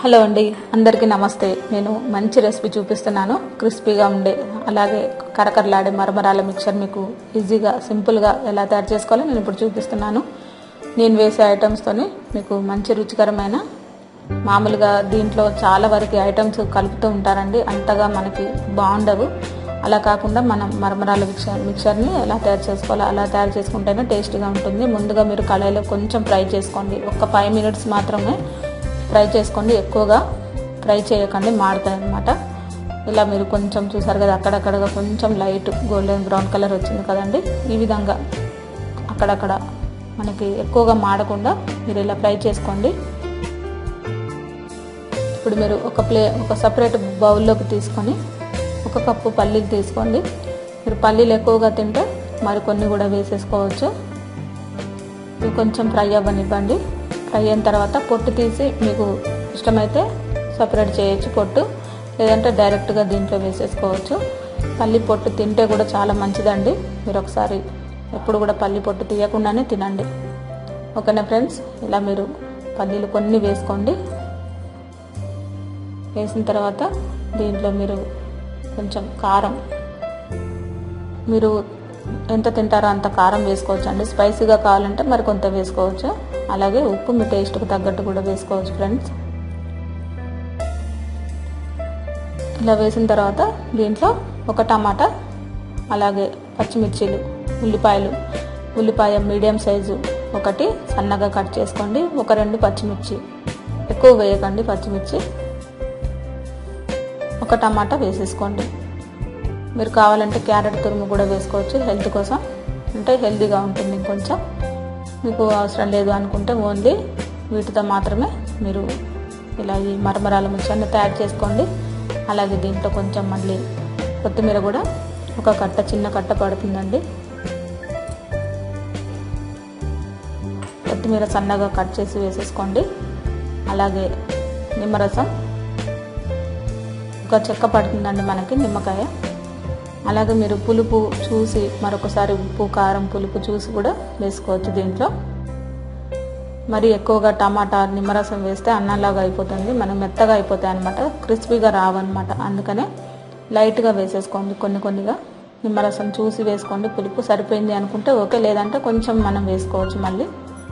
hello అండి అందరికీ నమస్తే నేను మంచి రెసిపీ చూపిస్తున్నాను క్రిస్పీగా ఉండే అలాగే కరకరలాడే మరమరాల మిక్చర్ మీకు ఈజీగా సింపుల్గా ఎలా తయారు చేసుకోవాలో నేను ఇప్పుడు చూపిస్తున్నాను నేను వేసే ఐటమ్స్తోని మీకు మంచి రుచికరమైన మామూలుగా దీంట్లో చాలా వరకు ఐటమ్స్ కలుపుతూ ఉంటారండి అంతగా మనకి బాగుండవు అలా కాకుండా మనం మరమరాల మిక్చర్ మిక్చర్ని ఎలా తయారు చేసుకోవాలో అలా తయారు చేసుకుంటేనే టేస్టీగా ఉంటుంది ముందుగా మీరు కళాయిలో కొంచెం ఫ్రై చేసుకోండి ఒక ఫైవ్ మినిట్స్ మాత్రమే ఫ్రై చేసుకోండి ఎక్కువగా ఫ్రై చేయకండి మాడుతాయి అనమాట ఇలా మీరు కొంచెం చూసారు కదా అక్కడక్కడ కొంచెం లైట్ గోల్డెన్ బ్రౌన్ కలర్ వచ్చింది కదండి ఈ విధంగా అక్కడక్కడ మనకి ఎక్కువగా మాడకుండా మీరు ఇలా ఫ్రై చేసుకోండి ఇప్పుడు మీరు ఒక ప్లే ఒక సపరేట్ బౌల్లోకి తీసుకొని ఒక కప్పు పల్లీలు తీసుకోండి మీరు పల్లీలు ఎక్కువగా తింటే మరికొన్ని కూడా వేసేసుకోవచ్చు ఇవి కొంచెం ఫ్రై అవ్వనివ్వండి ఫ్రై అయిన తర్వాత పొట్టు తీసి మీకు ఇష్టమైతే సపరేట్ చేయొచ్చు పొట్టు లేదంటే డైరెక్ట్గా దీంట్లో వేసేసుకోవచ్చు పల్లి పొట్టు తింటే కూడా చాలా మంచిదండి మీరు ఒకసారి ఎప్పుడు కూడా పల్లి పొట్టు తీయకుండానే తినండి ఓకేనా ఫ్రెండ్స్ ఇలా మీరు పల్లీలు కొన్ని వేసుకోండి వేసిన తర్వాత దీంట్లో మీరు కొంచెం కారం మీరు ఎంత తింటారో అంత కారం వేసుకోవచ్చు అండి స్పైసీగా కావాలంటే మరి కొంత వేసుకోవచ్చు అలాగే ఉప్పు మీ టేస్ట్కి తగ్గట్టు కూడా వేసుకోవచ్చు ఫ్రెండ్స్ ఇలా వేసిన తర్వాత దీంట్లో ఒక టమాటా అలాగే పచ్చిమిర్చీలు ఉల్లిపాయలు ఉల్లిపాయ మీడియం సైజు ఒకటి సన్నగా కట్ చేసుకోండి ఒక రెండు పచ్చిమిర్చి ఎక్కువ వేయకండి పచ్చిమిర్చి ఒక టమాటా వేసేసుకోండి మీరు కావాలంటే క్యారెట్ తురుము కూడా వేసుకోవచ్చు హెల్త్ కోసం అంటే హెల్తీగా ఉంటుంది ఇంకొంచెం మీకు అవసరం లేదు అనుకుంటే ఓన్లీ వీటితో మాత్రమే మీరు ఇలా ఈ మరమరాల మిక్చర్ని తయారు చేసుకోండి అలాగే దీంట్లో కొంచెం మళ్ళీ కొత్తిమీర కూడా ఒక కట్ట చిన్న కట్ట పడుతుందండి కొత్తిమీర సన్నగా కట్ చేసి వేసేసుకోండి అలాగే నిమ్మరసం ఒక చెక్క పడుతుందండి మనకి నిమ్మకాయ అలాగే మీరు పులుపు చూసి మరొకసారి ఉప్పు కారం పులుపు చూసి కూడా వేసుకోవచ్చు దీంట్లో మరి ఎక్కువగా టమాటా నిమ్మరసం వేస్తే అన్నంలాగా అయిపోతుంది మనం మెత్తగా అయిపోతాయి అనమాట క్రిస్పీగా రావన్నమాట అందుకనే లైట్గా వేసేసుకోండి కొన్ని కొన్నిగా నిమ్మరసం చూసి వేసుకోండి పులుపు సరిపోయింది అనుకుంటే ఓకే లేదంటే కొంచెం మనం వేసుకోవచ్చు మళ్ళీ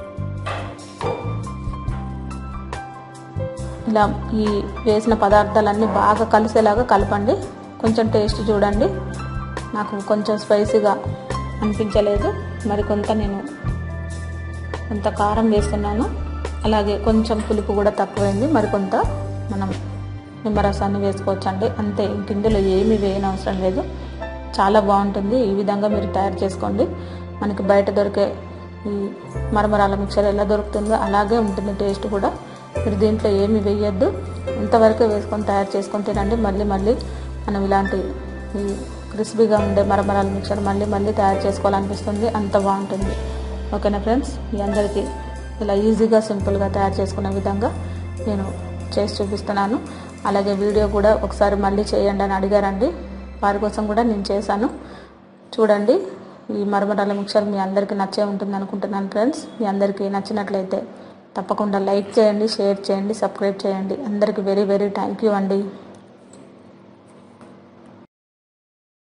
ఇలా ఈ వేసిన పదార్థాలన్నీ బాగా కలిసేలాగా కలపండి కొంచెం టేస్ట్ చూడండి నాకు కొంచెం స్పైసీగా అనిపించలేదు మరి కొంత నేను కొంత కారం వేస్తున్నాను అలాగే కొంచెం పులుపు కూడా తక్కువైంది మరి కొంత మనం నిమ్మరసాన్ని వేసుకోవచ్చండి అంతే ఇంక ఇందులో ఏమీ వేయని అవసరం లేదు చాలా బాగుంటుంది ఈ విధంగా మీరు తయారు చేసుకోండి మనకి బయట దొరికే ఈ మరమరాల మిక్చర్ ఎలా దొరుకుతుందో అలాగే ఉంటుంది టేస్ట్ కూడా మీరు దీంట్లో ఏమి వేయొద్దు ఇంతవరకే వేసుకొని తయారు చేసుకొని తినండి మళ్ళీ మళ్ళీ మనం ఇలాంటి ఈ క్రిస్పీగా ఉండే మరమరాల మిక్చర్ మళ్ళీ మళ్ళీ తయారు చేసుకోవాలనిపిస్తుంది అంత బాగుంటుంది ఓకేనా ఫ్రెండ్స్ మీ అందరికీ ఇలా ఈజీగా సింపుల్గా తయారు చేసుకునే విధంగా నేను చేసి చూపిస్తున్నాను అలాగే వీడియో కూడా ఒకసారి మళ్ళీ చేయండి అని అడిగారండి వారి కోసం కూడా నేను చేశాను చూడండి ఈ మరమరాల మిక్చర్ మీ అందరికీ నచ్చే ఉంటుంది అనుకుంటున్నాను ఫ్రెండ్స్ మీ అందరికీ నచ్చినట్లయితే తప్పకుండా లైక్ చేయండి షేర్ చేయండి సబ్స్క్రైబ్ చేయండి అందరికీ వెరీ వెరీ థ్యాంక్ యూ అండి